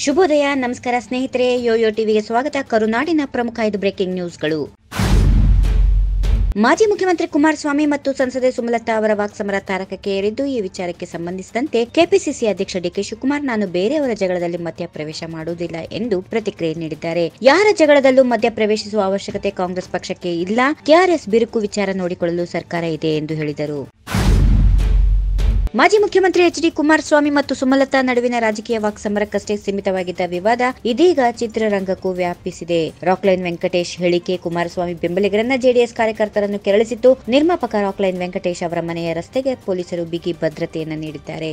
ಶುಭೋದಯ ನಮಸ್ಕಾರ ಸ್ನೇಹಿತರೆ ಯೋಯೋ ಟಿವಿಗೆ ಸ್ವಾಗತ ಕರುನಾಡಿನ ಪ್ರಮುಖ ಐದು ಬ್ರೇಕಿಂಗ್ ನ್ಯೂಸ್ಗಳು ಮಾಜಿ ಮುಖ್ಯಮಂತ್ರಿ ಕುಮಾರಸ್ವಾಮಿ ಮತ್ತು ಸಂಸದೆ ಸುಮಲತಾ ಅವರ ವಾಕ್ಸಮರ ತಾರಕಕ್ಕೆ ಏರಿದ್ದು ಈ ವಿಚಾರಕ್ಕೆ ಸಂಬಂಧಿಸಿದಂತೆ ಕೆಪಿಸಿಸಿ ಅಧ್ಯಕ್ಷ ಡಿಕೆ ಶಿವಕುಮಾರ್ ನಾನು ಬೇರೆಯವರ ಜಗಳದಲ್ಲಿ ಮಧ್ಯಪ್ರವೇಶ ಮಾಡುವುದಿಲ್ಲ ಎಂದು ಪ್ರತಿಕ್ರಿಯೆ ನೀಡಿದ್ದಾರೆ ಯಾರ ಜಗಳದಲ್ಲೂ ಮಧ್ಯಪ್ರವೇಶಿಸುವ ಅವಶ್ಯಕತೆ ಕಾಂಗ್ರೆಸ್ ಪಕ್ಷಕ್ಕೆ ಇಲ್ಲ ಕೆಆರ್ಎಸ್ ಬಿರುಕು ವಿಚಾರ ನೋಡಿಕೊಳ್ಳಲು ಸರ್ಕಾರ ಇದೆ ಎಂದು ಹೇಳಿದರು ಮಾಜಿ ಮುಖ್ಯಮಂತ್ರಿ ಎಚ್ ಡಿ ಕುಮಾರಸ್ವಾಮಿ ಮತ್ತು ಸುಮಲತಾ ನಡುವಿನ ರಾಜಕೀಯ ವಾಕ್ಸಮರಕ್ಕಷ್ಟೇ ಸೀಮಿತವಾಗಿದ್ದ ವಿವಾದ ಇದೀಗ ಚಿತ್ರರಂಗಕ್ಕೂ ವ್ಯಾಪಿಸಿದೆ ರಾಕ್ಲೈನ್ ವೆಂಕಟೇಶ್ ಹೇಳಿಕೆ ಕುಮಾರಸ್ವಾಮಿ ಬೆಂಬಲಿಗರನ್ನ ಜೆಡಿಎಸ್ ಕಾರ್ಯಕರ್ತರನ್ನು ಕೆರಳಿಸಿತ್ತು ನಿರ್ಮಾಪಕ ರಾಕ್ಲೈನ್ ವೆಂಕಟೇಶ್ ಅವರ ಮನೆಯ ರಸ್ತೆಗೆ ಪೊಲೀಸರು ಬಿಗಿ ಭದ್ರತೆಯನ್ನು ನೀಡಿದ್ದಾರೆ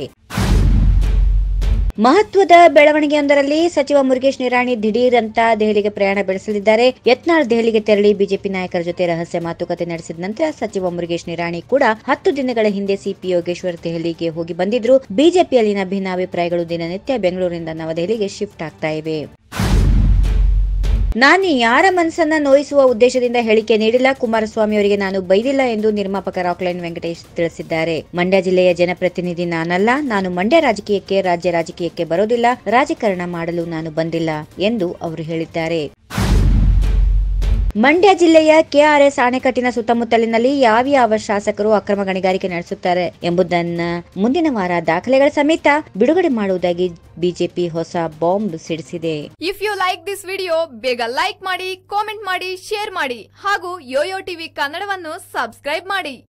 ಮಹತ್ವದ ಬೆಳವಣಿಗೆಯೊಂದರಲ್ಲಿ ಸಚಿವ ಮುರುಗೇಶ್ ನಿರಾಣಿ ದಿಢೀರ್ ಅಂತ ದೆಹಲಿಗೆ ಪ್ರಯಾಣ ಬೆಳೆಸಲಿದ್ದಾರೆ ಯತ್ನಾಳ್ ದೆಹಲಿಗೆ ತೆರಳಿ ಬಿಜೆಪಿ ನಾಯಕರ ಜೊತೆ ರಹಸ್ಯ ಮಾತುಕತೆ ನಡೆಸಿದ ನಂತರ ಸಚಿವ ಮುರುಗೇಶ್ ನಿರಾಣಿ ಕೂಡ ಹತ್ತು ದಿನಗಳ ಹಿಂದೆ ಸಿಪಿ ಯೋಗೇಶ್ವರ್ ದೆಹಲಿಗೆ ಹೋಗಿ ಬಂದಿದ್ರು ಬಿಜೆಪಿಯಲ್ಲಿನ ಭಿನ್ನಾಭಿಪ್ರಾಯಗಳು ದಿನನಿತ್ಯ ಬೆಂಗಳೂರಿನಿಂದ ನವದೆಹಲಿಗೆ ಶಿಫ್ಟ್ ಆಗ್ತಾ ಇವೆ ನಾನು ಯಾರ ಮನಸ್ಸನ್ನ ನೋಯಿಸುವ ಉದ್ದೇಶದಿಂದ ಹೇಳಿಕೆ ನೀಡಿಲ್ಲ ಕುಮಾರಸ್ವಾಮಿ ಅವರಿಗೆ ನಾನು ಬೈದಿಲ್ಲ ಎಂದು ನಿರ್ಮಾಪಕ ರಾಕ್ಲೈನ್ ವೆಂಕಟೇಶ್ ತಿಳಿಸಿದ್ದಾರೆ ಮಂಡ್ಯ ಜಿಲ್ಲೆಯ ಜನಪ್ರತಿನಿಧಿ ನಾನಲ್ಲ ನಾನು ಮಂಡ್ಯ ರಾಜಕೀಯಕ್ಕೆ ರಾಜ್ಯ ರಾಜಕೀಯಕ್ಕೆ ಬರೋದಿಲ್ಲ ರಾಜಕಾರಣ ಮಾಡಲು ನಾನು ಬಂದಿಲ್ಲ ಎಂದು ಅವರು ಹೇಳಿದ್ದಾರೆ ಮಂಡ್ಯ ಜಿಲ್ಲೆಯ ಕೆಆರ್ಎಸ್ ಅಣೆಕಟ್ಟಿನ ಸುತ್ತಮುತ್ತಲಿನಲ್ಲಿ ಯಾವ್ಯಾವ ಶಾಸಕರು ಅಕ್ರಮ ಗಣಿಗಾರಿಕೆ ನಡೆಸುತ್ತಾರೆ ಎಂಬುದನ್ನ ಮುಂದಿನ ವಾರ ದಾಖಲೆಗಳ ಸಮೇತ ಬಿಡುಗಡೆ ಮಾಡುವುದಾಗಿ ಬಿಜೆಪಿ ಹೊಸ ಬಾಂಬ್ ಸಿಡಿಸಿದೆ if you like this video ಬೇಗ ಲೈಕ್ ಮಾಡಿ ಕಾಮೆಂಟ್ ಮಾಡಿ ಶೇರ್ ಮಾಡಿ ಹಾಗೂ ಯೋಯೋ ಟಿವಿ ಕನ್ನಡವನ್ನು ಸಬ್ಸ್ಕ್ರೈಬ್ ಮಾಡಿ